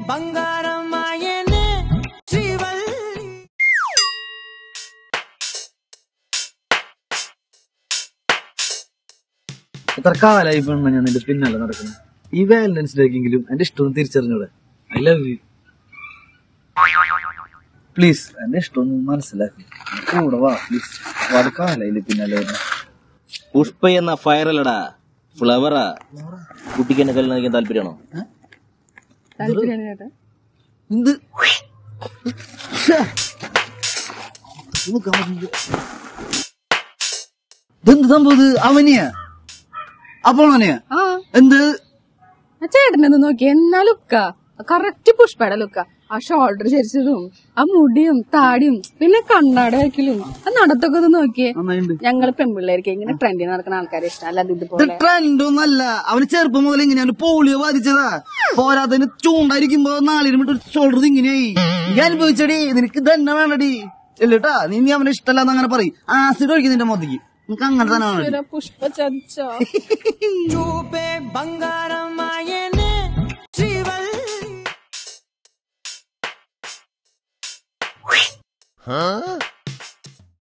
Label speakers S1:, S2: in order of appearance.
S1: బంగారమాయనే శ్రీవల్లి
S2: എത്ര കാലായി പെണ്ണ ഞാൻ നിന്റെ പിന്നാലെ നടക്കുന്നത് ഈ വാലന്റൈൻസ് ഡേക്കെങ്കിലും എന്റെ ഇഷ്ടം തിരിച്ചറിഞ്ഞൂടെ ഐ ലവ് യു പ്ലീസ് എന്റെ ഇഷ്ടം മനസ്സിലാക്കി കൂടെ വാ പ്ലീസ് ഒരുപാട് കാലായില്ലേ പിന്നാലെ വരുന്നെ.
S3: പുഷ്പ എന്ന ഫയറല്ലടാ ഫ്ലവറാ കുട്ടിക്ക് എന്നെ കല്യാണം കഴിക്കാൻ താല്പര്യമാണോ
S2: എന്ത് ശ്ശേ. നോക്കാൻ പറ്റുന്നില്ല. ഇതെന്ത് സംഭവം ഇത് അവനെയാ അപ്പോളനെയാ
S4: ആ
S2: എന്ത്
S4: ആ ചേട്ടനൊന്ന് നോക്കി എന്നാ ലുക്ക കറക്റ്റ് പുഷ്പയുടെ ലുക്ക ആ ഷോൾഡർ ചരിച്ചതും ആ മുടിയും താടിയും പിന്നെ കണ്ണാട വയ്ക്കലും ആ നടത്തൊക്കെ ഒന്ന് നോക്കിയേ
S2: നന്നായിണ്ട്
S4: ഞങ്ങള് പെൺപിള്ളേർക്ക് ഇങ്ങനെ ട്രെൻഡിൽ നടക്കുന്ന ആൾക്കാരെ ഇഷ്ടം അല്ലാതെ
S2: ഇത്
S4: ഇതുപോലെ
S2: ട്രെൻഡ് ഒന്നല്ല അവന് ചെറുപ്പം മുതൽ ഇങ്ങനെയാണ് പോളിയോ ബാധിച്ചതാ പോരാത്തതിന് ചൂണ്ടായിരിക്കുമ്പോ നാലിന് വിട്ട് ഷോൾഡർ ഇങ്ങനെയായി നീ അനുഭവിച്ചടി നിനക്ക് തന്നെ വേണ്ടടി ഇല്ലട്ടാ നീ നീ അവനെ ഇഷ്ടമല്ലാന്ന് അങ്ങനെ പറയും ആസിഡ് ഒഴിക്കും നിന്റെ മോത്തേക്ക് നിനക്ക് അങ്ങനെ തന്നെ വേണം
S4: ഈശ്വര, പുഷ്പ ചതിച്ചോ
S1: చూపే బంగారమాయనే శ్రీవల్లి
S5: Huh?